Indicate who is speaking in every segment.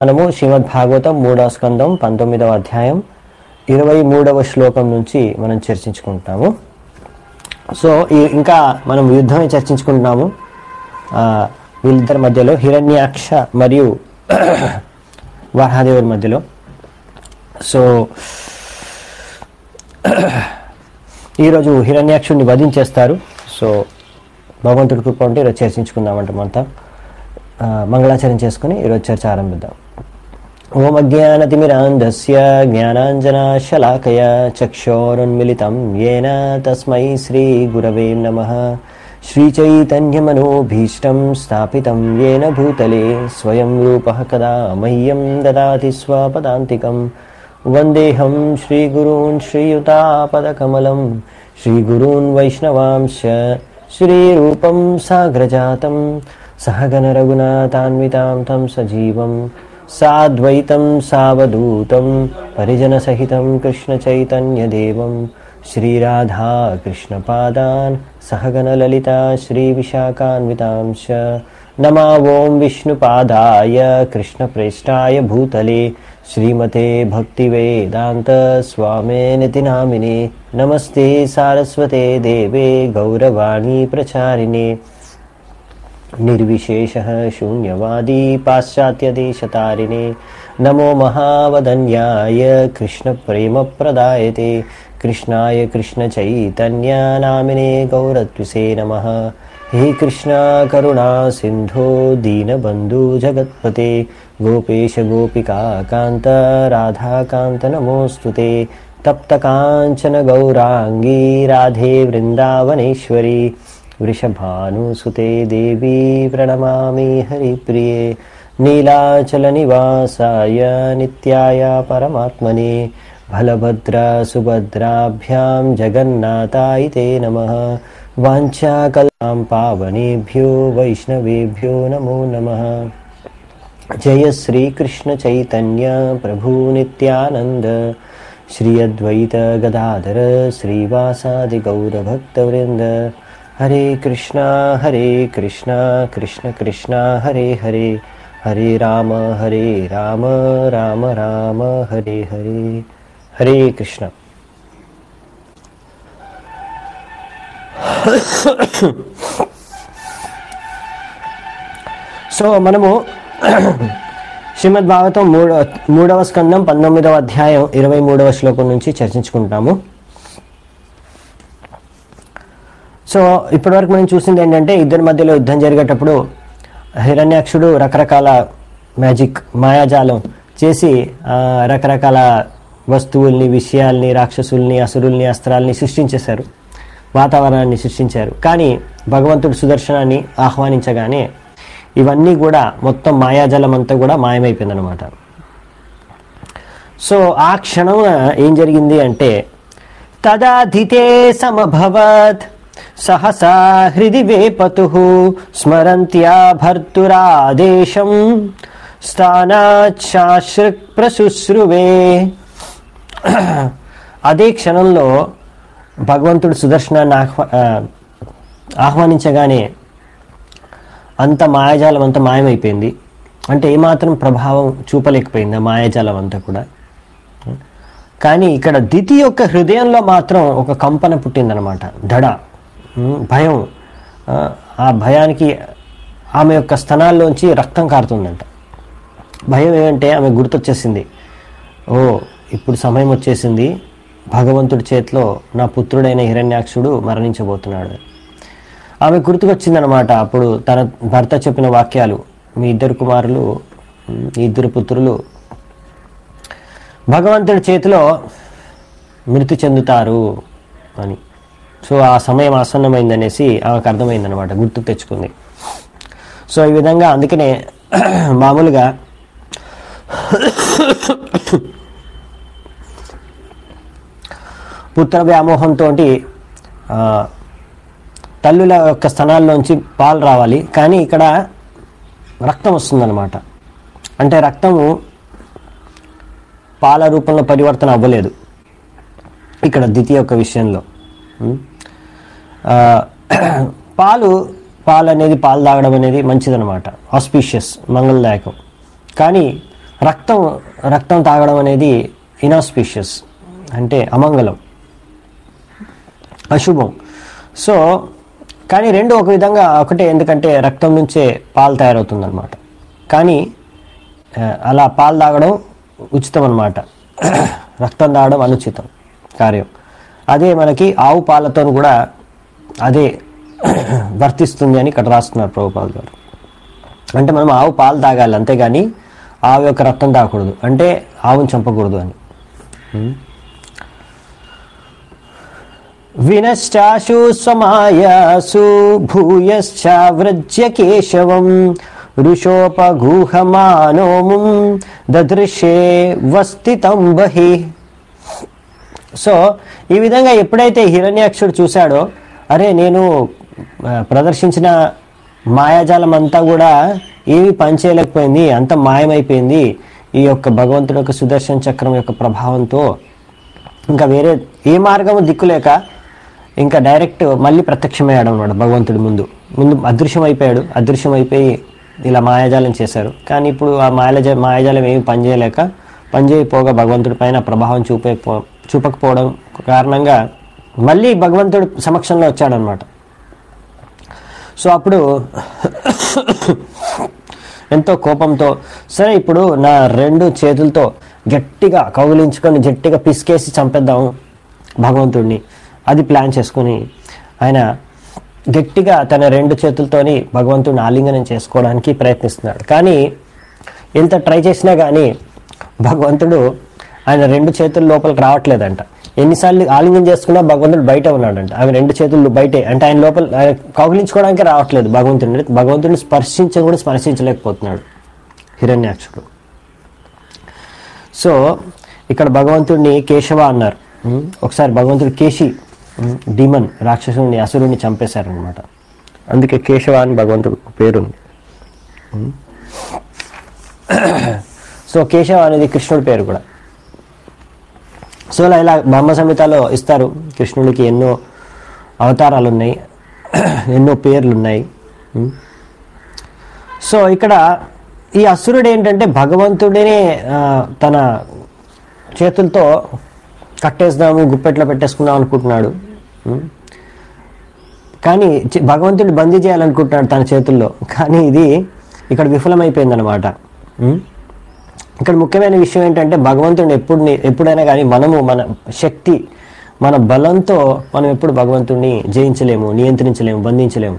Speaker 1: మనము శ్రీమద్ భాగవతం మూడవ స్కందం పంతొమ్మిదవ అధ్యాయం ఇరవై మూడవ శ్లోకం నుంచి మనం చర్చించుకుంటున్నాము సో ఈ ఇంకా మనం యుద్ధమే చర్చించుకుంటున్నాము ఆ, వీళ్ళిద్దరి మధ్యలో హిరణ్యాక్ష మరియు వరహాదేవుడి మధ్యలో సో ఈరోజు హిరణ్యాక్షుడిని వధించేస్తారు సో భగవంతుడి కృప ఉంటే ఈరోజు చర్చించుకుందామంట మనతో ఆ, మంగళాచరణ చేసుకుని ఈరోజు చర్చ ఆరంభిద్దాం ఓం అజ్ఞానతిమిరాంధస్య జ్ఞానాంజనాశలాకయ చక్షోరున్మిలితం ఏన తస్మై శ్రీగురవే నమః శ్రీచైతన్యమనోభీష్టం స్థాపితం येन భూతలే స్వయం రూపः కదా మह्यं దదాతి స్వపదాంతికం వందేహం శ్రీగురూన్ శ్రీయుతాపదకమలం శ్రీగురూన్ వైష్ణవాంశ శ్రీరూపం సాగ్రజాతం సహగణ రఘునాథాన్వితాం తం సజీవం సాద్వైతం సావధూతం పరిజనసహితం కృష్ణచైతన్యదేవం శ్రీరాధా కృష్ణపాదాన్ సహగణలలితా శ్రీవిశాఖాన్వితాంశ नमा ॐ विष्णुपादाय कृष्णप्रेष्ठाय भूतले श्रीमते भक्तिवेदान्त स्वामिनिति नामिने नमस्ते सारस्वते देवे गौरवाणी प्रचारिणे निर्विशेषः शून्यवादी पाश्चात्यदेशतारिणे नमो महावदन्याय कृष्णप्रेमप्रदायते कृष्णाय कृष्णचैतन्यनामिने गौरत्विषे नमः हे कृष्णा करुणा सिन्धो दीनबन्धु जगत्पते गोपेश गोपिका कान्त राधाकान्त नमोऽस्तु ते तप्तकाञ्चन गौराङ्गी राधे वृन्दावनेश्वरी वृषभानुसुते देवी प्रणमामि हरिप्रिये नीलाचलनिवासाय नित्याय परमात्मने बलभद्रसुभद्राभ्यां जगन्नाथाय ते नमः वाञ्छाकलां पावनेभ्यो वैष्णवेभ्यो नमो नमः जय श्रीकृष्णचैतन्य प्रभु नित्यानन्द श्री अद्वैत गदाधर श्रीवासादिगौरभक्तवृन्द हरे कृष्णा हरे कृष्णा कृष्ण कृष्णा हरे हरे हरे राम हरे राम राम राम हरे हरे हरे कृष्ण సో మనము శ్రీమద్ భాగవతం మూడవ మూడవ స్కందం పంతొమ్మిదవ అధ్యాయం ఇరవై మూడవ శ్లోకం నుంచి చర్చించుకుంటాము సో ఇప్పటివరకు మనం చూసింది ఏంటంటే ఇద్దరి మధ్యలో యుద్ధం జరిగేటప్పుడు హిరణ్యాక్షుడు రకరకాల మ్యాజిక్ మాయాజాలం చేసి ఆ, రకరకాల వస్తువుల్ని విషయాల్ని రాక్షసుల్ని అసురుల్ని అస్త్రాల్ని సృష్టించేశారు వాతావరణాన్ని సృష్టించారు కానీ భగవంతుడు సుదర్శనాన్ని ఆహ్వానించగానే ఇవన్నీ కూడా మొత్తం మాయాజాలం అంతా కూడా మాయమైపోయిందనమాట సో ఆ క్షణం ఏం జరిగింది అంటే తదాధితే సమభవత్ సహసా హృది వేపతు స్మరంత్యా భర్తురాదేశం స్థానాచాశ్రుక్ ప్రశుశ్రువే అదే క్షణంలో భగవంతుడు సుదర్శనాన్ని ఆహ్వా ఆ, ఆహ్వానించగానే అంత మాయాజాలం అంతా మాయమైపోయింది అంటే ఏమాత్రం ప్రభావం చూపలేకపోయింది ఆ మాయాజాలం అంతా కూడా కానీ ఇక్కడ దితి యొక్క హృదయంలో మాత్రం ఒక కంపన పుట్టిందనమాట దడ ఉమ్, భయం ఆ, ఆ భయానికి ఆమె యొక్క స్తనాల్లోంచి రక్తం కారుతుందంట భయం ఏమంటే ఆమె గుర్తొచ్చేసింది ఓ ఇప్పుడు సమయం వచ్చేసింది భగవంతుడి చేతిలో నా పుత్రుడైన హిరణ్యాక్షుడు మరణించబోతున్నాడు ఆమె గుర్తుకొచ్చిందనమాట అప్పుడు తన భర్త చెప్పిన వాక్యాలు మీ ఇద్దరు కుమారులు ఉమ్, ఈ ఇద్దరు పుత్రులు భగవంతుడి చేతిలో మృతి చెందుతారు అని సో ఆ సమయం ఆసన్నమైందనేసి ఆమెకు అర్థమైందనమాట గుర్తుకు తెచ్చుకుంది సో ఈ విధంగా అందుకనే మామూలుగా పుత్ర వ్యామోహంతో తల్లుల యొక్క స్థనాల్లోంచి పాలు రావాలి కానీ ఇక్కడ రక్తం వస్తుందన్నమాట అంటే రక్తము పాల రూపంలో పరివర్తన అవ్వలేదు ఇక్కడ ద్వితీయ యొక్క విషయంలో ఉం? ఆ, పాలు పాలు అనేది పాలు తాగడం అనేది మంచిదన్నమాట ఆస్పీషియస్ మంగళదాయకం కానీ రక్తం రక్తం తాగడం అనేది ఇనాస్పీషియస్ అంటే అమంగళం అశుభం సో కానీ రెండు ఒక విధంగా ఒకటే ఎందుకంటే రక్తం నుంచే పాలు తయారవుతుంది అనమాట కానీ ఆ, అలా పాలు తాగడం ఉచితం అనమాట రక్తం తాగడం అనుచితం కార్యం అదే మనకి ఆవు పాలతో కూడా అదే వర్తిస్తుంది అని ఇక్కడ రాస్తున్నారు ప్రభుపాల్ గారు అంటే మనం ఆవు పాలు తాగాలి అంతేగాని ఆవు యొక్క రక్తం తాగకూడదు అంటే ఆవును చంపకూడదు అని వినశ్చాశు స్వమాయాసు భూయశ్చావ్రజ్య కేశవం ఋషోపగూహమానోముం దదృశే వస్థితం బహి సో ఈ విధంగా ఎప్పుడైతే హిరణ్యాక్షుడు చూశాడో అరే నేను ఆ, ప్రదర్శించిన మాయాజాలం అంతా కూడా ఏమీ పనిచేయలేకపోయింది అంత మాయమైపోయింది ఈ యొక్క భగవంతుడి యొక్క సుదర్శన చక్రం యొక్క ప్రభావంతో ఇంకా వేరే ఏ మార్గము దిక్కులేక ఇంకా డైరెక్ట్ మళ్ళీ ప్రత్యక్షమయ్యాడు అనమాట భగవంతుడి ముందు ముందు అదృశ్యం అయిపోయాడు అదృశ్యం అయిపోయి ఇలా మాయాజాలం చేశారు కానీ ఇప్పుడు ఆ మాయాజ మాయాజాలం ఏమి పనిచేయలేక పనిచేయపోగా భగవంతుడి పైన ప్రభావం చూపే చూపకపోవడం కారణంగా మళ్ళీ భగవంతుడి సమక్షంలో వచ్చాడనమాట సో అప్పుడు ఎంతో కోపంతో సరే ఇప్పుడు నా రెండు చేతులతో గట్టిగా కౌగిలించుకొని గట్టిగా పిసికేసి చంపేద్దాం భగవంతుడిని అది ప్లాన్ చేసుకుని ఆయన గట్టిగా తన రెండు చేతులతోని భగవంతుడిని ఆలింగనం చేసుకోవడానికి ప్రయత్నిస్తున్నాడు కానీ ఎంత ట్రై చేసినా కానీ భగవంతుడు ఆయన రెండు చేతుల లోపలికి రావట్లేదంట ఎన్నిసార్లు ఆలింగనం చేసుకున్నా భగవంతుడు బయట ఉన్నాడంట అవి రెండు చేతులు బయటే అంటే ఆయన లోపల ఆయన కౌగిలించుకోవడానికి రావట్లేదు భగవంతుడిని భగవంతుడిని స్పర్శించ కూడా స్పర్శించలేకపోతున్నాడు హిరణ్యాక్షుడు సో ఇక్కడ భగవంతుడిని కేశవ అన్నారు ఉం? ఒకసారి భగవంతుడు కేశి డిమన్ రాక్షసుని అసురుని చంపేశారనమాట అందుకే కేశవ అని భగవంతుడు పేరుంది ఉం? సో కేశవ అనేది కృష్ణుడి పేరు కూడా సో ఇలా ఇలా బ్రహ్మ సంహితలో ఇస్తారు కృష్ణుడికి ఎన్నో అవతారాలు ఉన్నాయి ఎన్నో పేర్లు ఉన్నాయి ఉం? సో ఇక్కడ ఈ అసురుడు ఏంటంటే భగవంతుడిని ఆ, తన చేతులతో కట్టేద్దాము గుప్పెట్లో పెట్టేసుకుందాం అనుకుంటున్నాడు ఉం? కానీ చి- భగవంతుడిని బందీ చేయాలనుకుంటున్నాడు తన చేతుల్లో కానీ ఇది ఇక్కడ విఫలమైపోయింది అనమాట ఇక్కడ ముఖ్యమైన విషయం ఏంటంటే భగవంతుడిని ఎప్పుడు ఎప్పుడైనా కానీ మనము మన శక్తి మన బలంతో మనం ఎప్పుడు భగవంతుడిని జయించలేము నియంత్రించలేము బంధించలేము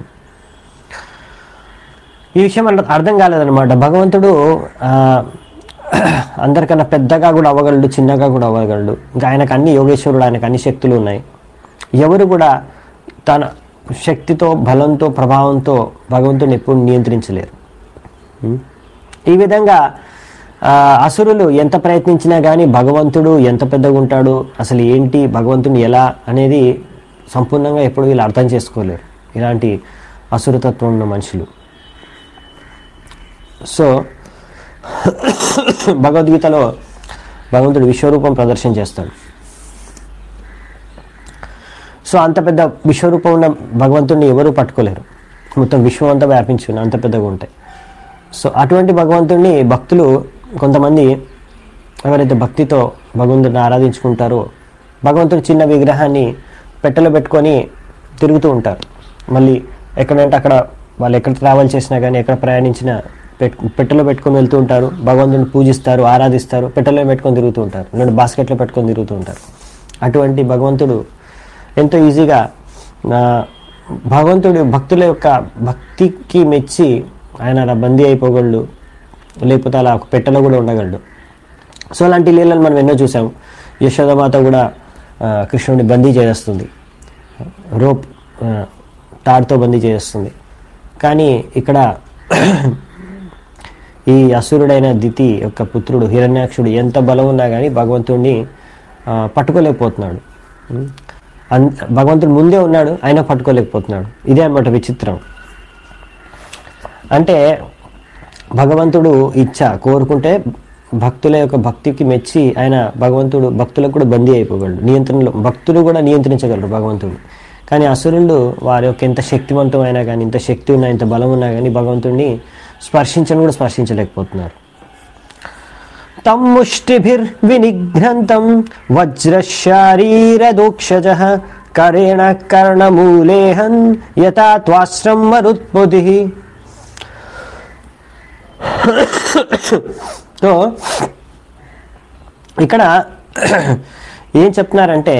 Speaker 1: ఈ విషయం మనకు అర్థం కాలేదన్నమాట భగవంతుడు ఆ, అందరికన్నా పెద్దగా కూడా అవ్వగలడు చిన్నగా కూడా అవ్వగలడు ఇంకా ఆయనకు అన్ని యోగేశ్వరుడు ఆయనకు అన్ని శక్తులు ఉన్నాయి ఎవరు కూడా తన శక్తితో బలంతో ప్రభావంతో భగవంతుడిని ఎప్పుడు నియంత్రించలేరు ఉం? ఈ విధంగా ఆ, అసురులు ఎంత ప్రయత్నించినా కానీ భగవంతుడు ఎంత పెద్దగా ఉంటాడు అసలు ఏంటి భగవంతుని ఎలా అనేది సంపూర్ణంగా ఎప్పుడు వీళ్ళు అర్థం చేసుకోలేరు ఇలాంటి అసురతత్వం ఉన్న మనుషులు సో భగవద్గీతలో భగవంతుడు విశ్వరూపం ప్రదర్శన చేస్తాడు సో అంత పెద్ద విశ్వరూపం ఉన్న భగవంతుడిని ఎవరూ పట్టుకోలేరు మొత్తం విశ్వం అంతా వ్యాపించి ఉన్న అంత పెద్దగా ఉంటాయి సో అటువంటి భగవంతుడిని భక్తులు కొంతమంది ఎవరైతే భక్తితో భగవంతుడిని ఆరాధించుకుంటారో భగవంతుడి చిన్న విగ్రహాన్ని పెట్టెలో పెట్టుకొని తిరుగుతూ ఉంటారు మళ్ళీ ఎక్కడంటే అక్కడ వాళ్ళు ఎక్కడ ట్రావెల్ చేసినా కానీ ఎక్కడ ప్రయాణించినా పెట్ పెట్టెలో పెట్టుకొని వెళ్తూ ఉంటారు భగవంతుడిని పూజిస్తారు ఆరాధిస్తారు పెట్టెలో పెట్టుకొని తిరుగుతూ ఉంటారు రెండు బాస్కెట్లో పెట్టుకొని తిరుగుతూ ఉంటారు అటువంటి భగవంతుడు ఎంతో ఈజీగా ఆ, భగవంతుడి భక్తుల యొక్క భక్తికి మెచ్చి ఆయన అలా బందీ అయిపోగలడు లేకపోతే అలా ఒక పెట్టెలో కూడా ఉండగలడు సో అలాంటి లీలలు మనం ఎన్నో చూసాం యశోదమాత కూడా ఆ, కృష్ణుడిని బందీ చేస్తుంది రోప్ ఆ, తాడుతో బందీ చేస్తుంది కానీ ఇక్కడ ఈ అసురుడైన దితి యొక్క పుత్రుడు హిరణ్యాక్షుడు ఎంత బలం ఉన్నా కానీ భగవంతుడిని ఆ, పట్టుకోలేకపోతున్నాడు ఉం? అన్ భగవంతుడు ముందే ఉన్నాడు అయినా పట్టుకోలేకపోతున్నాడు ఇదే అన్నమాట విచిత్రం అంటే భగవంతుడు ఇచ్చ కోరుకుంటే భక్తుల యొక్క భక్తికి మెచ్చి ఆయన భగవంతుడు భక్తులకు కూడా బందీ అయిపోగలడు నియంత్రణలో భక్తులు కూడా నియంత్రించగలరు భగవంతుడు కానీ అసురులు వారి యొక్క ఎంత శక్తివంతమైనా కానీ ఇంత శక్తి ఉన్నా ఇంత బలం ఉన్నా కానీ భగవంతుడిని స్పర్శించని కూడా స్పర్శించలేకపోతున్నారు తం ముష్టిభిర్వినిఘ్నంతం వజ్రశారీరదోక్షజ కరేణ కర్ణమూలేహన్ యథా త్వాశ్రం మరుత్పుది సో ఇక్కడ ఏం చెప్తున్నారంటే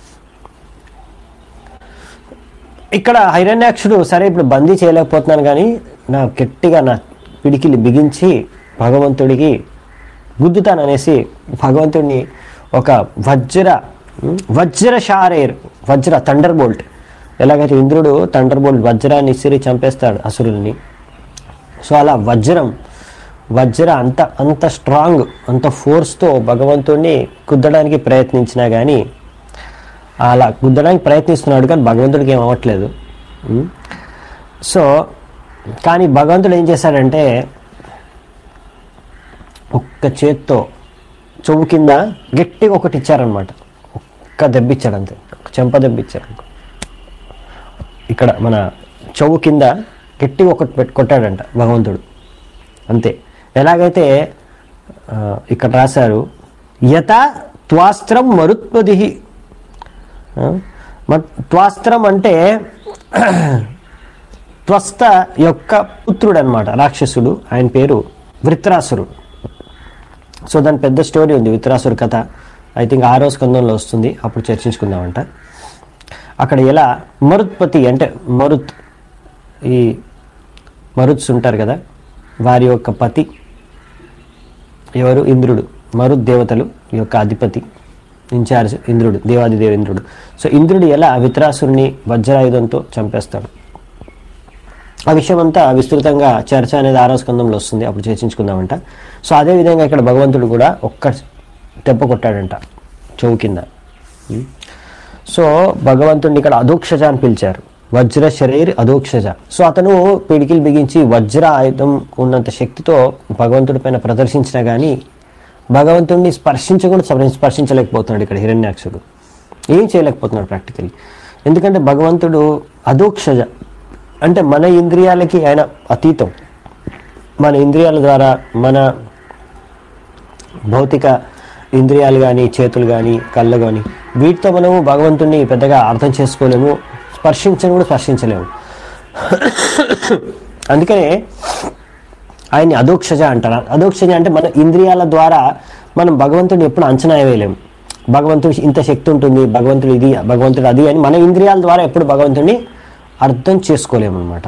Speaker 1: ఇక్కడ హైరణ్యాక్షుడు సరే ఇప్పుడు బందీ చేయలేకపోతున్నాను కానీ నా గట్టిగా నా పిడికిలి బిగించి భగవంతుడికి గుద్దుతాననేసి భగవంతుడిని ఒక వజ్ర ఉం, వజ్ర షారేర్ వజ్ర థండర్ బోల్ట్ ఎలాగైతే ఇంద్రుడు థండర్ బోల్ట్ వజ్రాన్ని ఇసిరి చంపేస్తాడు అసురుల్ని సో అలా వజ్రం వజ్ర అంత అంత స్ట్రాంగ్ అంత ఫోర్స్తో భగవంతుడిని కుద్దడానికి ప్రయత్నించినా కానీ అలా గుద్దడానికి ప్రయత్నిస్తున్నాడు కానీ భగవంతుడికి ఏం అవ్వట్లేదు ఉం? సో కానీ భగవంతుడు ఏం చేశాడంటే ఒక్క చేత్తో చెవు కింద గట్టిగా ఒకటి ఇచ్చారనమాట ఒక్క దెబ్బిచ్చాడు అంతే ఒక చెంప దెబ్బిచ్చారు ఇక్కడ మన చెవు కింద గట్టిగా ఒకటి పెట్టి కొట్టాడంట భగవంతుడు అంతే ఎలాగైతే ఆ, ఇక్కడ రాశారు యత త్వాస్త్రం మరుత్పది ఆ, మ- త్వాస్త్రం అంటే త్వస్త యొక్క పుత్రుడు అనమాట రాక్షసుడు ఆయన పేరు వృత్రాసురుడు సో దాని పెద్ద స్టోరీ ఉంది విత్రాసురు కథ ఐ థింక్ ఆరో స్కందంలో వస్తుంది అప్పుడు చర్చించుకుందామంట అక్కడ ఎలా మరుత్పతి అంటే మరుత్ ఈ మరుత్స్ ఉంటారు కదా వారి యొక్క పతి ఎవరు ఇంద్రుడు మరుత్ దేవతలు యొక్క అధిపతి ఇన్ఛార్జ్ ఇంద్రుడు దేవాదిదేవ ఇంద్రుడు సో ఇంద్రుడు ఎలా విత్రాసురుని వజ్రాయుధంతో చంపేస్తాడు ఆ విషయం అంతా విస్తృతంగా చర్చ అనేది ఆరో స్కందంలో వస్తుంది అప్పుడు చర్చించుకుందామంట సో అదే విధంగా ఇక్కడ భగవంతుడు కూడా ఒక్క దెబ్బ కొట్టాడంట చెవు కింద ఉం. సో భగవంతుడిని ఇక్కడ అధోక్షజ అని పిలిచారు వజ్ర శరీర్ అధోక్షజ సో అతను పిడికిలు బిగించి వజ్ర ఆయుధం ఉన్నంత శక్తితో భగవంతుడి పైన ప్రదర్శించినా కానీ భగవంతుడిని స్పర్శించ కూడా స్పర్శ- స్పర్శించలేకపోతున్నాడు ఇక్కడ హిరణ్యాక్షుడు ఏం చేయలేకపోతున్నాడు ప్రాక్టికల్లీ ఎందుకంటే భగవంతుడు అధోక్షజ అంటే మన ఇంద్రియాలకి ఆయన అతీతం మన ఇంద్రియాల ద్వారా మన భౌతిక ఇంద్రియాలు కానీ చేతులు కానీ కళ్ళు కానీ వీటితో మనము భగవంతుణ్ణి పెద్దగా అర్థం చేసుకోలేము స్పర్శించని కూడా స్పర్శించలేము అందుకనే ఆయన్ని అధోక్షజ అంటారు అధోక్షజ అంటే మన ఇంద్రియాల ద్వారా మనం భగవంతుడిని ఎప్పుడు అంచనా వేయలేము భగవంతుడు ఇంత శక్తి ఉంటుంది భగవంతుడు ఇది భగవంతుడు అది అని మన ఇంద్రియాల ద్వారా ఎప్పుడు భగవంతుడిని అర్థం చేసుకోలేము అనమాట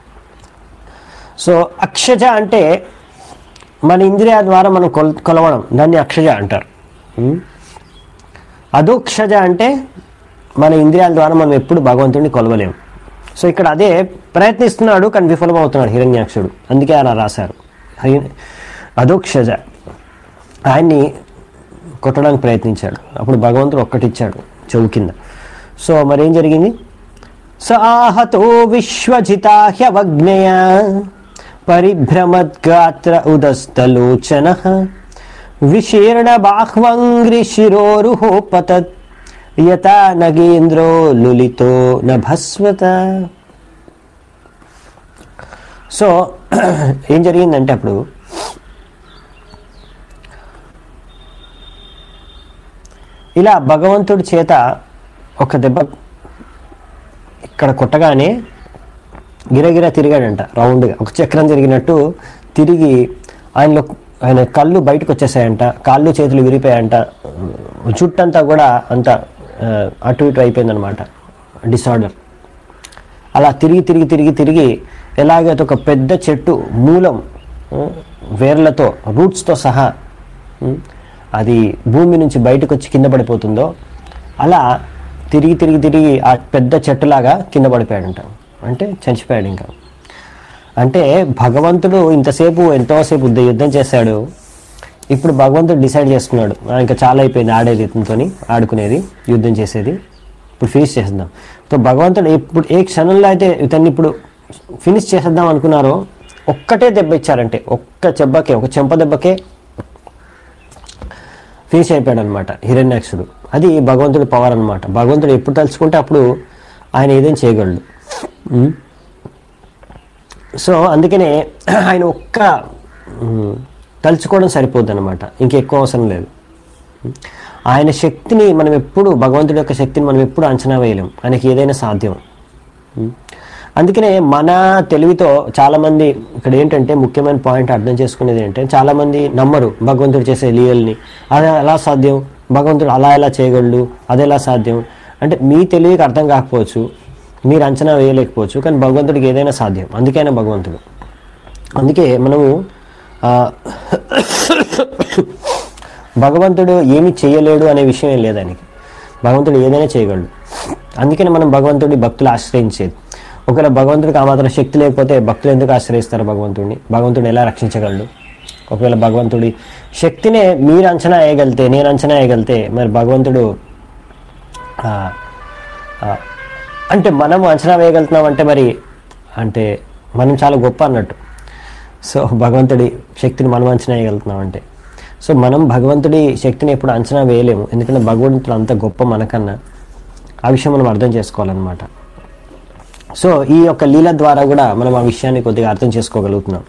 Speaker 1: సో అక్షజ అంటే మన ఇంద్రియ ద్వారా మనం కొల కొలవడం దాన్ని అక్షజ అంటారు ఉం? అధోక్షజ అంటే మన ఇంద్రియాల ద్వారా మనం ఎప్పుడు భగవంతుడిని కొలవలేము సో ఇక్కడ అదే ప్రయత్నిస్తున్నాడు కానీ విఫలమవుతున్నాడు హిరణ్యాక్షుడు అందుకే అలా రాశారు హరి- అధోక్షజ ఆయన్ని కొట్టడానికి ప్రయత్నించాడు అప్పుడు భగవంతుడు ఒక్కటిచ్చాడు చెవు కింద సో మరేం జరిగింది సాహతో విశ్వజితాహ్యవజ్ఞయ పరిభ్రమద్గాత్ర ఉదస్తలోచన విశీర్ణ బాహ్వంగ్రి శిరోరుహోపతత్ యథా నగేంద్రో లులితో నభస్వత సో ఏం జరిగిందంటే అప్పుడు ఇలా భగవంతుడి చేత ఒక దెబ్బ ఇక్కడ కొట్టగానే గిరగిర తిరిగాడంట రౌండ్గా ఒక చక్రం తిరిగినట్టు తిరిగి ఆయనలో ఆయన కళ్ళు బయటకు వచ్చేసాయంట కాళ్ళు చేతులు విరిపోయాయంట జుట్టంతా కూడా అంత ఆ, అటు ఇటు అయిపోయిందనమాట డిసార్డర్ అలా తిరిగి తిరిగి తిరిగి తిరిగి ఎలాగైతే ఒక పెద్ద చెట్టు మూలం ఆ, వేర్లతో రూట్స్తో సహా ఉం, అది భూమి నుంచి బయటకు వచ్చి కింద పడిపోతుందో అలా తిరిగి తిరిగి తిరిగి ఆ పెద్ద చెట్టులాగా కింద పడిపోయాడంట అంటే చచ్చిపోయాడు ఇంకా అంటే భగవంతుడు ఇంతసేపు ఎంతోసేపు యుద్ధ- యుద్ధం చేశాడు ఇప్పుడు భగవంతుడు డిసైడ్ చేసుకున్నాడు "ఆ, ఇంకా చాలా అయిపోయింది ఆడేది ఇతనితోని ఆడుకునేది యుద్ధం చేసేది ఇప్పుడు ఫినిష్ చేసేద్దాం సో భగవంతుడు ఇప్పుడు ఏ క్షణంలో అయితే ఇతన్ని ఇప్పుడు ఫినిష్ చేసేద్దాం అనుకున్నారో ఒక్కటే దెబ్బ ఇచ్చారంటే ఒక్క చెబ్బకే ఒక చెంప దెబ్బకే ఫినిష్ అయిపోయాడు అనమాట హిరణ్యాక్షుడు అది భగవంతుడి పవర్ అనమాట భగవంతుడు ఎప్పుడు తలుచుకుంటే అప్పుడు ఆయన ఏదేం చేయగలడు ఉం? సో అందుకనే ఆయన ఒక్క ఉం, తలుచుకోవడం సరిపోద్ది అనమాట ఇంకెక్కువ అవసరం లేదు ఆయన శక్తిని మనం ఎప్పుడు భగవంతుడి యొక్క శక్తిని మనం ఎప్పుడు అంచనా వేయలేం ఆయనకి ఏదైనా సాధ్యం అందుకనే మన తెలివితో చాలామంది ఇక్కడ ఏంటంటే ముఖ్యమైన పాయింట్ అర్థం చేసుకునేది ఏంటంటే చాలామంది నమ్మరు భగవంతుడు చేసే లీలల్ని అది ఎలా సాధ్యం భగవంతుడు అలా ఎలా చేయగలడు అది ఎలా సాధ్యం అంటే మీ తెలివికి అర్థం కాకపోవచ్చు మీరు అంచనా వేయలేకపోవచ్చు కానీ భగవంతుడికి ఏదైనా సాధ్యం అందుకైనా భగవంతుడు అందుకే మనము ఆ, భగవంతుడు ఏమి చేయలేడు అనే విషయం ఏం లేదు ఆయనకి భగవంతుడు ఏదైనా చేయగలడు అందుకని మనం భగవంతుడి భక్తులు ఆశ్రయించేది ఒకవేళ భగవంతుడికి ఆ మాత్రం శక్తి లేకపోతే భక్తులు ఎందుకు ఆశ్రయిస్తారు భగవంతుడిని భగవంతుడిని ఎలా రక్షించగలడు ఒకవేళ భగవంతుడి శక్తినే మీరు అంచనా వేయగలితే నేను అంచనా వేయగలితే మరి భగవంతుడు ఆ, ఆ, అంటే మనం అంచనా వేయగలుగుతున్నాం అంటే మరి అంటే మనం చాలా గొప్ప అన్నట్టు సో భగవంతుడి శక్తిని మనం అంచనా వేయగలుగుతున్నాం అంటే సో మనం భగవంతుడి శక్తిని ఎప్పుడు అంచనా వేయలేము ఎందుకంటే భగవంతుడు అంత గొప్ప మనకన్నా ఆ విషయం మనం అర్థం చేసుకోవాలన్నమాట సో ఈ యొక్క లీల ద్వారా కూడా మనం ఆ విషయాన్ని కొద్దిగా అర్థం చేసుకోగలుగుతున్నాం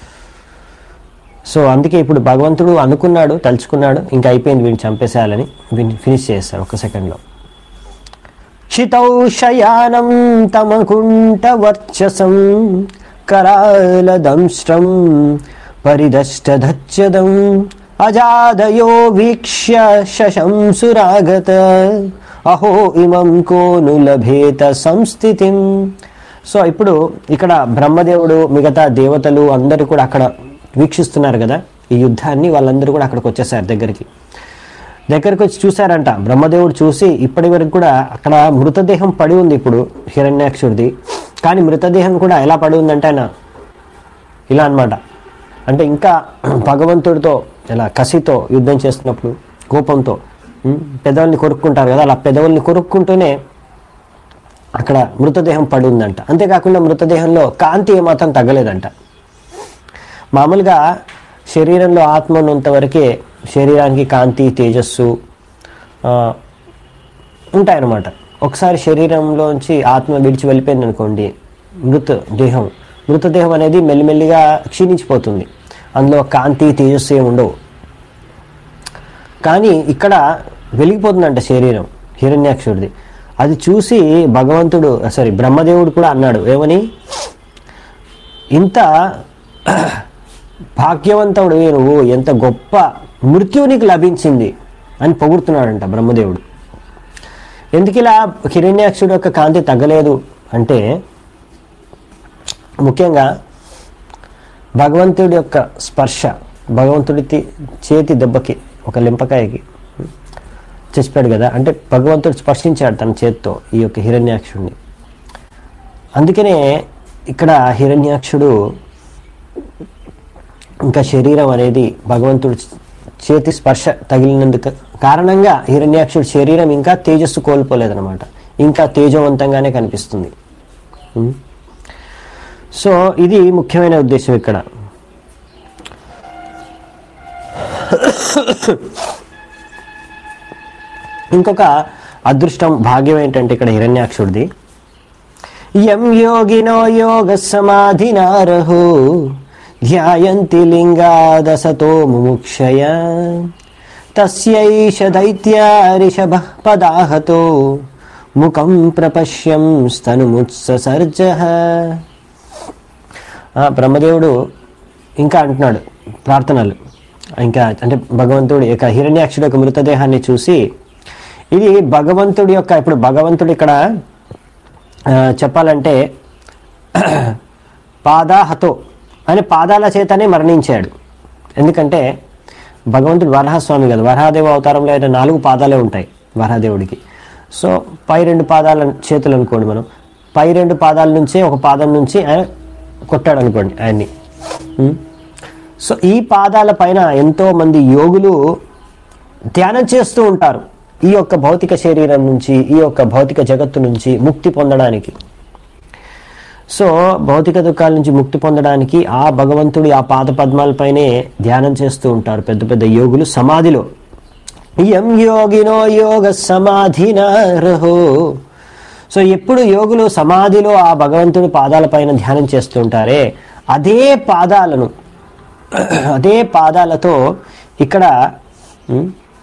Speaker 1: సో అందుకే ఇప్పుడు భగవంతుడు అనుకున్నాడు తలుచుకున్నాడు ఇంకా అయిపోయింది వీడిని చంపేసేయాలని వీడిని ఫినిష్ చేస్తారు ఒక సెకండ్లో క్షితౌ శయానం తమకుంఠవర్చసం కరాలదంశ్రం పరిదష్టధచ్చదం అజాదయో వీక్ష్య శశంసురాగత అహో ఇమం కోను లభేత సంస్థితిం సో ఇప్పుడు ఇక్కడ బ్రహ్మదేవుడు మిగతా దేవతలు అందరూ కూడా అక్కడ వీక్షిస్తున్నారు కదా ఈ యుద్ధాన్ని వాళ్ళందరూ కూడా అక్కడికి వచ్చేసారు దగ్గరికి దగ్గరికి వచ్చి చూశారంట బ్రహ్మదేవుడు చూసి ఇప్పటి వరకు కూడా అక్కడ మృతదేహం పడి ఉంది ఇప్పుడు హిరణ్యాక్షుడిది కానీ మృతదేహం కూడా ఎలా పడి ఉందంటే ఆయన ఇలా అన్నమాట అంటే ఇంకా భగవంతుడితో ఇలా కసితో యుద్ధం చేస్తున్నప్పుడు కోపంతో ఉమ్, పెదవుల్ని కొరుక్కుంటారు కదా అలా పెదవుల్ని కొరుక్కుంటూనే అక్కడ మృతదేహం పడి ఉందంట అంతేకాకుండా మృతదేహంలో కాంతి ఏమాత్రం తగ్గలేదంట మామూలుగా శరీరంలో ఆత్మ ఉన్నంత వరకే శరీరానికి కాంతి తేజస్సు ఆ, ఉంటాయన్నమాట ఒకసారి శరీరంలోంచి ఆత్మ విడిచి వెళ్ళిపోయింది అనుకోండి మృత దేహం మృతదేహం అనేది మెల్లిమెల్లిగా క్షీణించిపోతుంది అందులో కాంతి తేజస్సు ఏమి ఉండవు కానీ ఇక్కడ వెలిగిపోతుందంట శరీరం హిరణ్యాక్షుడిది అది చూసి భగవంతుడు సారీ బ్రహ్మదేవుడు కూడా అన్నాడు ఏమని ఇంత భాగ్యవంతుడు నువ్వు ఎంత గొప్ప మృత్యువు నీకు లభించింది అని పొగుడుతున్నాడంట బ్రహ్మదేవుడు ఎందుకు ఇలా హిరణ్యాక్షుడు యొక్క కాంతి తగ్గలేదు అంటే ముఖ్యంగా భగవంతుడి యొక్క స్పర్శ భగవంతుడి తి- చేతి దెబ్బకి ఒక లింపకాయకి చచ్చిపోయాడు కదా అంటే భగవంతుడు స్పర్శించాడు తన చేతితో ఈ యొక్క హిరణ్యాక్షుడిని అందుకనే ఇక్కడ హిరణ్యాక్షుడు ఇంకా శరీరం అనేది భగవంతుడి చేతి స్పర్శ తగిలినందుకు కారణంగా హిరణ్యాక్షుడి శరీరం ఇంకా తేజస్సు కోల్పోలేదన్నమాట ఇంకా తేజవంతంగానే కనిపిస్తుంది ఉం? సో ఇది ముఖ్యమైన ఉద్దేశం ఇక్కడ ఇంకొక అదృష్టం భాగ్యం ఏంటంటే ఇక్కడ హిరణ్యాక్షుడిది యం యోగినో యోగ సమాధినారహో ధ్యాయంతి లింగాదసతో ముముక్షయ తస్యైష దైత్యారిషభ పదాహతో ముఖం ప్రపశ్యం స్తనుముత్సర్జ బ్రహ్మదేవుడు ఇంకా అంటున్నాడు ప్రార్థనలు ఇంకా అంటే భగవంతుడు యొక్క హిరణ్యాక్షుడు యొక్క మృతదేహాన్ని చూసి ఇది భగవంతుడి యొక్క ఇప్పుడు భగవంతుడు ఇక్కడ ఆ, చెప్పాలంటే పాదాహతో అని పాదాల చేతనే మరణించాడు ఎందుకంటే భగవంతుడు వరహస్వామి కదా వరహాదేవ అవతారంలో అయితే నాలుగు పాదాలే ఉంటాయి వరహదేవుడికి సో పై రెండు పాదాల చేతులు అనుకోండి మనం పై రెండు పాదాల నుంచే ఒక పాదం నుంచి ఆయన కొట్టాడు అనుకోండి ఆయన్ని ఉం? సో ఈ పాదాల పైన ఎంతో మంది యోగులు ధ్యానం చేస్తూ ఉంటారు ఈ యొక్క భౌతిక శరీరం నుంచి ఈ యొక్క భౌతిక జగత్తు నుంచి ముక్తి పొందడానికి సో భౌతిక దుఃఖాల నుంచి ముక్తి పొందడానికి ఆ భగవంతుడి ఆ పాద పద్మాలపైనే ధ్యానం చేస్తూ ఉంటారు పెద్ద పెద్ద యోగులు సమాధిలో యం యోగినో యోగ సమాధినరహో సో ఎప్పుడు యోగులు సమాధిలో ఆ భగవంతుడి పాదాలపైన ధ్యానం చేస్తుంటారే అదే పాదాలను అదే పాదాలతో ఇక్కడ ఉమ్,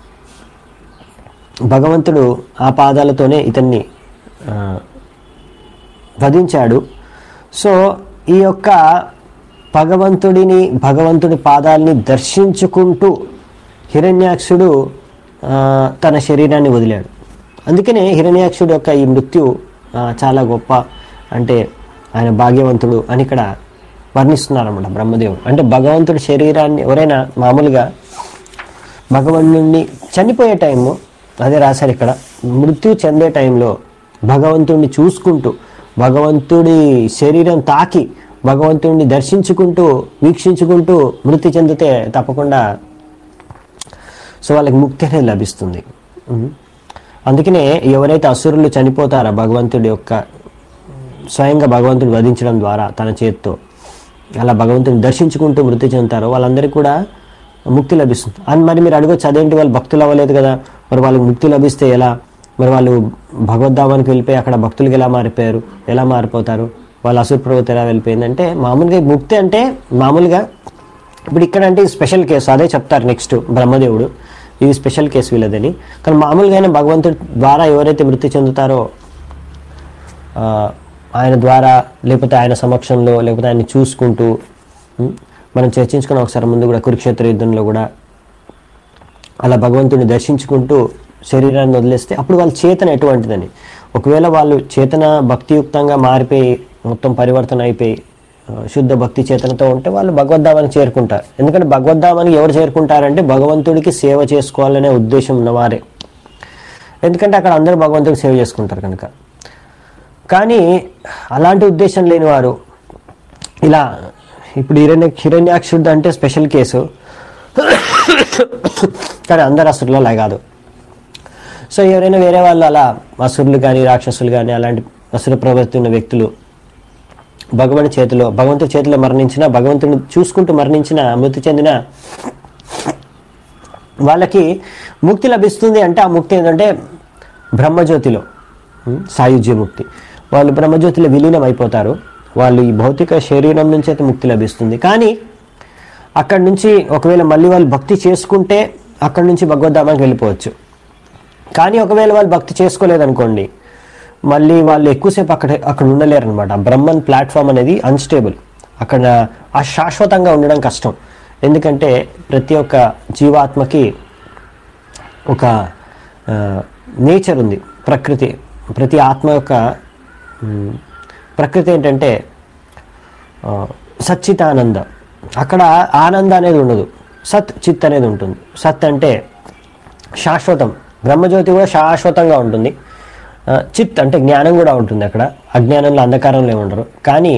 Speaker 1: భగవంతుడు ఆ పాదాలతోనే ఇతన్ని ఆ, వధించాడు సో ఈ యొక్క భగవంతుడిని భగవంతుడి పాదాలని దర్శించుకుంటూ హిరణ్యాక్షుడు ఆ, తన శరీరాన్ని వదిలాడు అందుకనే హిరణ్యాక్షుడు యొక్క ఈ మృత్యు ఆ, చాలా గొప్ప అంటే ఆయన భాగ్యవంతుడు అని ఇక్కడ వర్ణిస్తున్నారన్నమాట బ్రహ్మదేవుడు అంటే భగవంతుడి శరీరాన్ని ఎవరైనా మామూలుగా భగవంతుడిని చనిపోయే టైము అదే రాశారు ఇక్కడ మృత్యు చెందే టైంలో భగవంతుడిని చూసుకుంటూ భగవంతుడి శరీరం తాకి భగవంతుడిని దర్శించుకుంటూ వీక్షించుకుంటూ మృతి చెందితే తప్పకుండా సో వాళ్ళకి ముక్తి అనేది లభిస్తుంది ఉమ్. అందుకనే ఎవరైతే అసురులు చనిపోతారో భగవంతుడి యొక్క స్వయంగా భగవంతుడు వధించడం ద్వారా తన చేత్తో అలా భగవంతుని దర్శించుకుంటూ మృతి చెందుతారో వాళ్ళందరికీ కూడా ముక్తి లభిస్తుంది అని మరి మీరు అడగొచ్చు అదేంటి వాళ్ళు భక్తులు అవ్వలేదు కదా మరి వాళ్ళకి ముక్తి లభిస్తే ఎలా మరి వాళ్ళు భగవద్ధామానికి వెళ్ళిపోయి అక్కడ భక్తులకి ఎలా మారిపోయారు ఎలా మారిపోతారు వాళ్ళు అసురు ప్రవృత్తి ఎలా వెళ్ళిపోయింది అంటే మామూలుగా ఈ ముక్తి అంటే మామూలుగా ఇప్పుడు ఇక్కడ అంటే ఈ స్పెషల్ కేసు అదే చెప్తారు నెక్స్ట్ బ్రహ్మదేవుడు ఇది స్పెషల్ కేసు వీళ్ళదని కానీ మామూలుగానే భగవంతుడి ద్వారా ఎవరైతే మృతి చెందుతారో ఆ, ఆయన ద్వారా లేకపోతే ఆయన సమక్షంలో లేకపోతే ఆయన్ని చూసుకుంటూ ఉం, మనం చర్చించుకున్న ఒకసారి ముందు కూడా కురుక్షేత్ర యుద్ధంలో కూడా అలా భగవంతుడిని దర్శించుకుంటూ శరీరాన్ని వదిలేస్తే అప్పుడు వాళ్ళ చేతన ఎటువంటిదని ఒకవేళ వాళ్ళు చేతన భక్తియుక్తంగా మారిపోయి మొత్తం పరివర్తన అయిపోయి ఆ, శుద్ధ భక్తి చేతనతో ఉంటే వాళ్ళు భగవద్ధామానికి చేరుకుంటారు ఎందుకంటే భగవద్ధామానికి ఎవరు చేరుకుంటారంటే భగవంతుడికి సేవ చేసుకోవాలనే ఉద్దేశం ఉన్నవారే ఎందుకంటే అక్కడ అందరూ భగవంతుడికి సేవ చేసుకుంటారు కనుక కానీ అలాంటి ఉద్దేశం లేని వారు ఇలా ఇప్పుడు హిరణ్య హిరణ్యాక్షుడు అంటే స్పెషల్ కేసు కానీ అందరు అసురులు అలా కాదు సో ఎవరైనా వేరే వాళ్ళు అలా అసురులు కానీ రాక్షసులు కానీ అలాంటి అసుర ప్రవృత్తి ఉన్న వ్యక్తులు భగవాని చేతిలో భగవంతుడి చేతిలో మరణించిన భగవంతుడిని చూసుకుంటూ మరణించిన మృతి చెందిన వాళ్ళకి ముక్తి లభిస్తుంది అంటే ఆ ముక్తి ఏంటంటే బ్రహ్మజ్యోతిలో ఉం, సాయుజ్య ముక్తి వాళ్ళు బ్రహ్మజ్యోతిలో విలీనం అయిపోతారు వాళ్ళు ఈ భౌతిక శరీరం నుంచి అయితే ముక్తి లభిస్తుంది కానీ అక్కడి నుంచి ఒకవేళ మళ్ళీ వాళ్ళు భక్తి చేసుకుంటే అక్కడి నుంచి భగవద్ధామానికి వెళ్ళిపోవచ్చు కానీ ఒకవేళ వాళ్ళు భక్తి చేసుకోలేదనుకోండి మళ్ళీ వాళ్ళు ఎక్కువసేపు అక్కడ అక్కడ ఉండలేరు అనమాట బ్రహ్మన్ ప్లాట్ఫామ్ అనేది అన్స్టేబుల్ అక్కడ అశాశ్వతంగా ఉండడం కష్టం ఎందుకంటే ప్రతి ఒక్క జీవాత్మకి ఒక నేచర్ ఉంది ప్రకృతి ప్రతి ఆత్మ యొక్క మ్, ప్రకృతి ఏంటంటే ఆ, సచ్చితానంద అక్కడ ఆనంద అనేది ఉండదు సత్ చిత్ అనేది ఉంటుంది సత్ అంటే శాశ్వతం బ్రహ్మజ్యోతి కూడా శాశ్వతంగా ఉంటుంది ఆ, చిత్ అంటే జ్ఞానం కూడా ఉంటుంది అక్కడ అజ్ఞానంలో అంధకారంలో ఏమి ఉండరు కానీ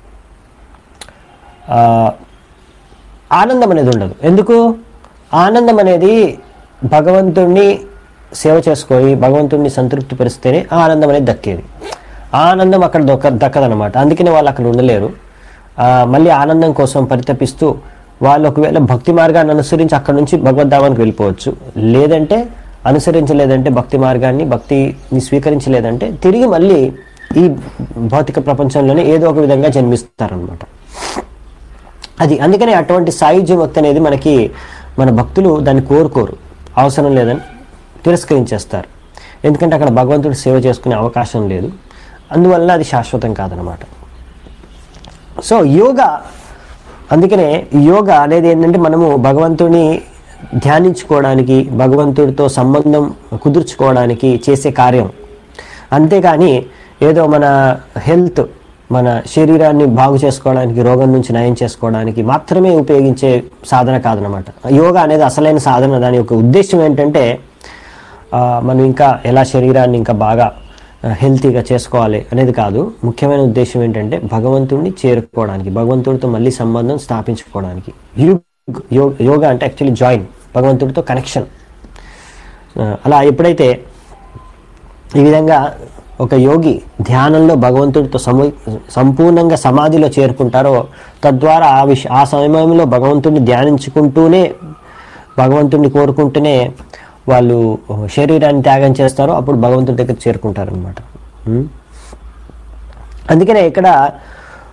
Speaker 1: ఆ, ఆనందం అనేది ఉండదు ఎందుకు ఆనందం అనేది భగవంతుణ్ణి సేవ చేసుకొని భగవంతుణ్ణి సంతృప్తి పరిస్తేనే ఆ ఆనందం అనేది దక్కేది ఆ ఆనందం అక్కడ దొక్క దక్కదనమాట అందుకనే వాళ్ళు అక్కడ ఉండలేరు ఆ, మళ్ళీ ఆనందం కోసం పరితపిస్తూ వాళ్ళు ఒకవేళ భక్తి మార్గాన్ని అనుసరించి అక్కడ నుంచి భగవద్ధామానికి వెళ్ళిపోవచ్చు లేదంటే అనుసరించలేదంటే భక్తి మార్గాన్ని భక్తిని స్వీకరించలేదంటే తిరిగి మళ్ళీ ఈ భౌతిక ప్రపంచంలోనే ఏదో ఒక విధంగా జన్మిస్తారనమాట అది అందుకనే అటువంటి సాయుధ్య భక్తి అనేది మనకి మన భక్తులు దాన్ని కోరుకోరు అవసరం లేదని తిరస్కరించేస్తారు ఎందుకంటే అక్కడ భగవంతుడు సేవ చేసుకునే అవకాశం లేదు అందువల్ల అది శాశ్వతం కాదనమాట సో యోగా అందుకనే యోగా అనేది ఏంటంటే మనము భగవంతుని ధ్యానించుకోవడానికి భగవంతుడితో సంబంధం కుదుర్చుకోవడానికి చేసే కార్యం అంతేగాని ఏదో మన హెల్త్ మన శరీరాన్ని బాగు చేసుకోవడానికి రోగం నుంచి నయం చేసుకోవడానికి మాత్రమే ఉపయోగించే సాధన కాదనమాట యోగా అనేది అసలైన సాధన దాని యొక్క ఉద్దేశం ఏంటంటే ఆ, మనం ఇంకా ఎలా శరీరాన్ని ఇంకా బాగా హెల్తీగా చేసుకోవాలి అనేది కాదు ముఖ్యమైన ఉద్దేశం ఏంటంటే భగవంతుడిని చేరుకోవడానికి భగవంతుడితో మళ్ళీ సంబంధం స్థాపించుకోవడానికి యుగ్- యో- యోగా అంటే యాక్చువల్లీ జాయిన్ భగవంతుడితో కనెక్షన్ అలా ఎప్పుడైతే ఈ విధంగా ఒక యోగి ధ్యానంలో భగవంతుడితో సము సంపూర్ణంగా సమాధిలో చేరుకుంటారో తద్వారా ఆ విష ఆ సమయంలో భగవంతుడిని ధ్యానించుకుంటూనే భగవంతుడిని కోరుకుంటూనే వాళ్ళు శరీరాన్ని త్యాగం చేస్తారో అప్పుడు భగవంతుడి దగ్గర చేరుకుంటారు అనమాట అందుకనే ఇక్కడ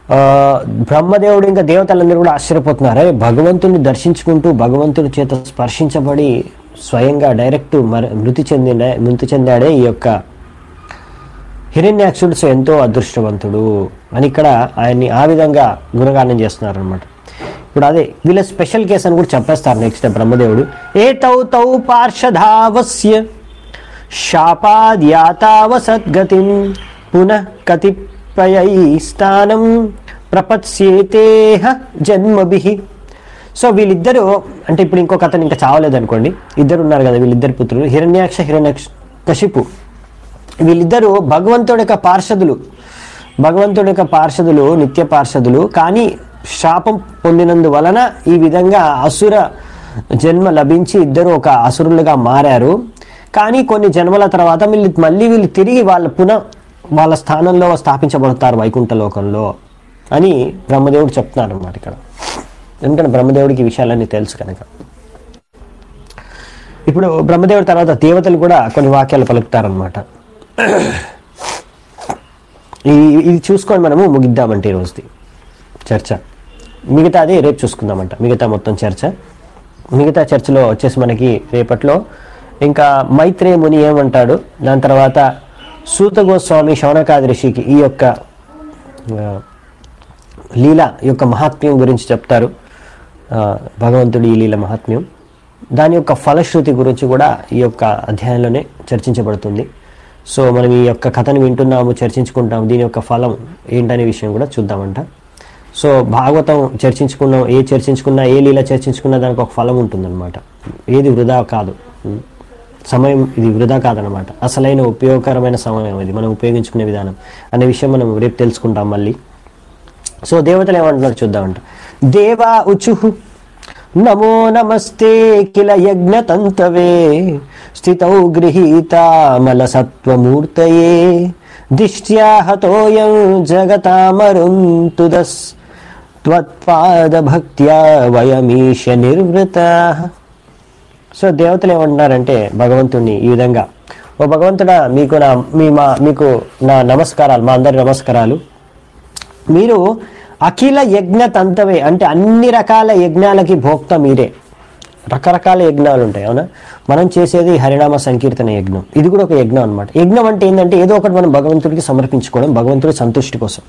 Speaker 1: ఆ, బ్రహ్మదేవుడు ఇంకా దేవతలందరూ కూడా ఆశ్చర్యపోతున్నారు అరే భగవంతుని దర్శించుకుంటూ భగవంతుడి చేత స్పర్శించబడి స్వయంగా డైరెక్ట్ మరి మృతి చెందిన మృతి చెందాడే ఈ యొక్క హిరణ్యాక్షుడు సో ఎంతో అదృష్టవంతుడు అని ఇక్కడ ఆయన్ని ఆ విధంగా గుణగానం చేస్తున్నారు అనమాట ఇప్పుడు అదే వీళ్ళ స్పెషల్ కేసు అని కూడా చెప్పేస్తారు నెక్స్ట్ బ్రహ్మదేవుడు ఏ తౌ తౌ పార్షధావస్య శాపాద్యాతావ సద్గతిం పునః కతిపయై స్థానం ప్రపత్స్యేతేహ జన్మభి సో వీళ్ళిద్దరూ అంటే ఇప్పుడు ఇంకొక అతను ఇంకా చావలేదు అనుకోండి ఇద్దరు ఉన్నారు కదా వీళ్ళిద్దరు పుత్రులు హిరణ్యాక్ష హిరణ్యాక్ష కశిపు వీళ్ళిద్దరూ భగవంతుడి యొక్క పార్షదులు భగవంతుడి యొక్క పార్షదులు నిత్య పార్షదులు కానీ శాపం పొందినందువలన ఈ విధంగా అసుర జన్మ లభించి ఇద్దరు ఒక అసురులుగా మారారు కానీ కొన్ని జన్మల తర్వాత వీళ్ళు మళ్ళీ వీళ్ళు తిరిగి వాళ్ళ పునః వాళ్ళ స్థానంలో స్థాపించబడతారు వైకుంఠ లోకంలో అని బ్రహ్మదేవుడు చెప్తున్నారు అన్నమాట ఇక్కడ ఎందుకంటే బ్రహ్మదేవుడికి ఈ విషయాలన్నీ తెలుసు కనుక ఇప్పుడు బ్రహ్మదేవుడి తర్వాత దేవతలు కూడా కొన్ని వాక్యాలు పలుకుతారనమాట ఈ ఇది చూసుకొని మనము ముగిద్దామంటే ఈరోజుది చర్చ మిగతాది రేపు చూసుకుందామంట మిగతా మొత్తం చర్చ మిగతా చర్చలో వచ్చేసి మనకి రేపట్లో ఇంకా మైత్రేయ ముని ఏమంటాడు దాని తర్వాత సూత గోస్వామి శౌనకాది ఋషికి ఈ యొక్క ఆ, లీల యొక్క మహాత్మ్యం గురించి చెప్తారు ఆ, భగవంతుడి ఈ లీల మహాత్మ్యం దాని యొక్క ఫలశ్రుతి గురించి కూడా ఈ యొక్క అధ్యాయంలోనే చర్చించబడుతుంది సో మనం ఈ యొక్క కథను వింటున్నాము చర్చించుకుంటాము దీని యొక్క ఫలం ఏంటనే విషయం కూడా చూద్దామంట సో భాగవతం చర్చించుకున్నాం ఏ చర్చించుకున్నా ఏ లీల చర్చించుకున్నా దానికి ఒక ఫలం ఉంటుందన్నమాట ఏది వృధా కాదు ఉం. సమయం ఇది వృధా కాదనమాట అసలైన ఉపయోగకరమైన సమయం ఇది మనం ఉపయోగించుకునే విధానం అనే విషయం మనం రేపు తెలుసుకుంటాం మళ్ళీ సో దేవతలు ఏమంటున్నారు చూద్దామంట దేవా ఉచుహు నమో నమస్తే కిల యజ్ఞతంతవే స్థితౌ గృహీతామల సత్వమూర్తయే దిష్ట్యా హతోయం జగతామరుంతుదస్ త్వత్పాద భక్త్యా వయమీశ నిర్వృత సో దేవతలు ఏమంటున్నారంటే భగవంతుణ్ణి ఈ విధంగా ఓ భగవంతుడా మీకు నా మీ మా మీకు నా నమస్కారాలు మా అందరి నమస్కారాలు మీరు అఖిల యజ్ఞ తంతవే అంటే అన్ని రకాల యజ్ఞాలకి భోక్త మీరే రకరకాల యజ్ఞాలు ఉంటాయి అవునా మనం చేసేది హరినామ సంకీర్తన యజ్ఞం ఇది కూడా ఒక యజ్ఞం అనమాట యజ్ఞం అంటే ఏంటంటే ఏదో ఒకటి మనం భగవంతుడికి సమర్పించుకోవడం భగవంతుడి సంతుష్టి కోసం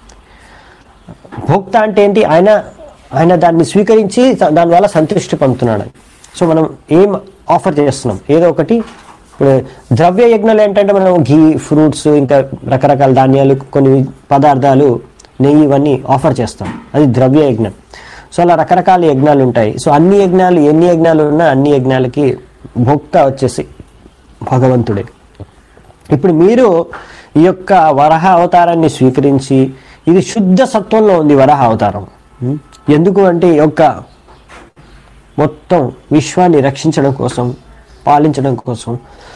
Speaker 1: భోక్త అంటే ఏంటి ఆయన ఆయన దాన్ని స్వీకరించి త- దానివల్ల సంతృష్టి పొందుతున్నాడు సో మనం ఏం ఆఫర్ చేస్తున్నాం ఏదో ఒకటి ఇప్పుడు ద్రవ్య యజ్ఞాలు ఏంటంటే మనం ఘీ ఫ్రూట్స్ ఇంకా రకరకాల ధాన్యాలు కొన్ని పదార్థాలు నెయ్యి ఇవన్నీ ఆఫర్ చేస్తాం అది ద్రవ్య యజ్ఞం సో అలా రకరకాల యజ్ఞాలు ఉంటాయి సో అన్ని యజ్ఞాలు ఎన్ని యజ్ఞాలు ఉన్నా అన్ని యజ్ఞాలకి భోక్త వచ్చేసి భగవంతుడే ఇప్పుడు మీరు ఈ యొక్క వరహ అవతారాన్ని స్వీకరించి ఇది శుద్ధ సత్వంలో ఉంది వరహ అవతారం ఉం? ఎందుకు అంటే ఈ యొక్క మొత్తం విశ్వాన్ని రక్షించడం కోసం పాలించడం కోసం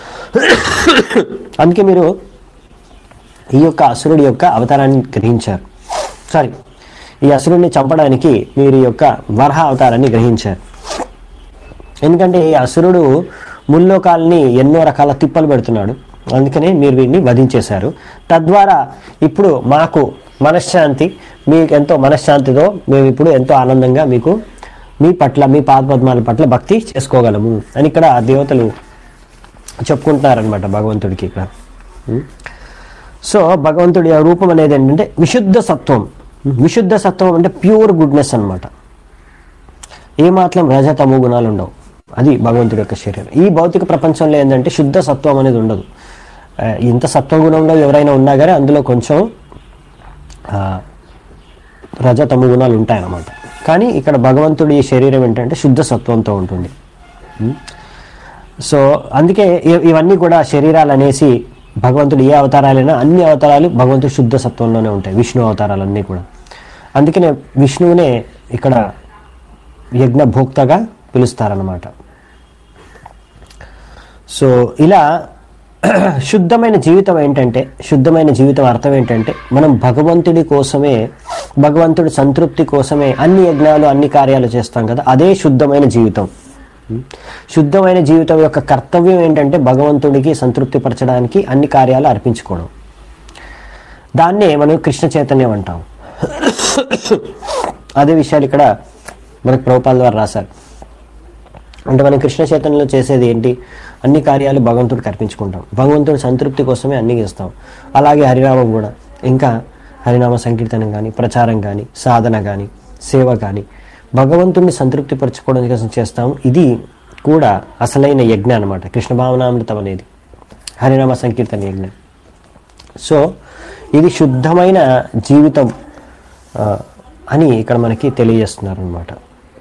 Speaker 1: అందుకే మీరు ఈ యొక్క అసురుడి యొక్క అవతారాన్ని గ్రహించారు సారీ ఈ అసురుడిని చంపడానికి మీరు ఈ యొక్క వరహ అవతారాన్ని గ్రహించారు ఎందుకంటే ఈ అసురుడు ముల్లోకాలని ఎన్నో రకాల తిప్పలు పెడుతున్నాడు అందుకనే మీరు వీడిని వధించేశారు తద్వారా ఇప్పుడు మాకు మనశ్శాంతి మీకు ఎంతో మనశ్శాంతితో మేము ఇప్పుడు ఎంతో ఆనందంగా మీకు మీ పట్ల మీ పాదపద్మాల పట్ల భక్తి చేసుకోగలము అని ఇక్కడ దేవతలు చెప్పుకుంటున్నారనమాట భగవంతుడికి ఇక్కడ ఉం? సో భగవంతుడి ఆ రూపం అనేది ఏంటంటే విశుద్ధ సత్వం విశుద్ధ సత్వం అంటే ప్యూర్ గుడ్నెస్ అన్నమాట ఏమాత్రం రజతము గుణాలు ఉండవు అది భగవంతుడి యొక్క శరీరం ఈ భౌతిక ప్రపంచంలో ఏంటంటే శుద్ధ సత్వం అనేది ఉండదు ఆ, ఇంత సత్వం గుణంలో ఎవరైనా ఉన్నా కానీ అందులో కొంచెం ఆ, రజతము గుణాలు ఉంటాయన్నమాట కానీ ఇక్కడ భగవంతుడి శరీరం ఏంటంటే శుద్ధ సత్వంతో ఉంటుంది ఉం? సో అందుకే ఇ- ఇవన్నీ కూడా శరీరాలు అనేసి భగవంతుడు ఏ అవతారాలైనా అన్ని అవతారాలు భగవంతుడు శుద్ధ సత్వంలోనే ఉంటాయి విష్ణు అవతారాలన్నీ కూడా అందుకనే విష్ణువునే ఇక్కడ యజ్ఞ భోక్తగా పిలుస్తారన్నమాట సో ఇలా శుద్ధమైన జీవితం ఏంటంటే శుద్ధమైన జీవితం అర్థం ఏంటంటే మనం భగవంతుడి కోసమే భగవంతుడి సంతృప్తి కోసమే అన్ని యజ్ఞాలు అన్ని కార్యాలు చేస్తాం కదా అదే శుద్ధమైన జీవితం శుద్ధమైన జీవితం యొక్క కర్తవ్యం ఏంటంటే భగవంతుడికి సంతృప్తిపరచడానికి అన్ని కార్యాలు అర్పించుకోవడం దాన్నే మనం కృష్ణ చైతన్యం అంటాం అదే విషయాలు ఇక్కడ మనకు ప్రభుపాల ద్వారా రాశారు అంటే మనం కృష్ణ చైతన్యంలో చేసేది ఏంటి అన్ని కార్యాలు భగవంతుడికి అర్పించుకుంటాం భగవంతుడి సంతృప్తి కోసమే అన్ని చేస్తాం అలాగే హరినామం కూడా ఇంకా హరినామ సంకీర్తనం కానీ ప్రచారం కానీ సాధన కానీ సేవ కానీ భగవంతుడిని సంతృప్తిపరచుకోవడం కోసం చేస్తాం ఇది కూడా అసలైన యజ్ఞ అనమాట కృష్ణ భావనామృతం అనేది హరినామ సంకీర్తన యజ్ఞం సో ఇది శుద్ధమైన జీవితం ఆ, అని ఇక్కడ మనకి తెలియజేస్తున్నారు అనమాట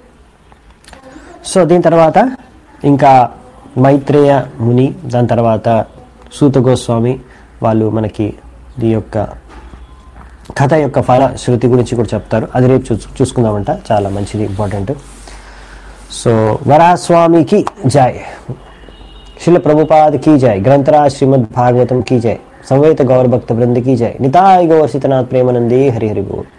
Speaker 1: సో దీని తర్వాత ఇంకా మైత్రేయ ముని దాని తర్వాత సూత గోస్వామి వాళ్ళు మనకి ఈ యొక్క కథ యొక్క ఫల శృతి గురించి కూడా చెప్తారు అది రేపు చూ చూసుకుందామంట చాలా మంచిది ఇంపార్టెంట్ సో వరాస్వామికి జాయ్ శిల ప్రభుపాద్ की जय ग्रंथराज श्रीमद् भागवतम की जय संवेत गौर भक्त वृंद की जय निताय गौर सीतनाथ प्रेमानंदी हरि हरि बोल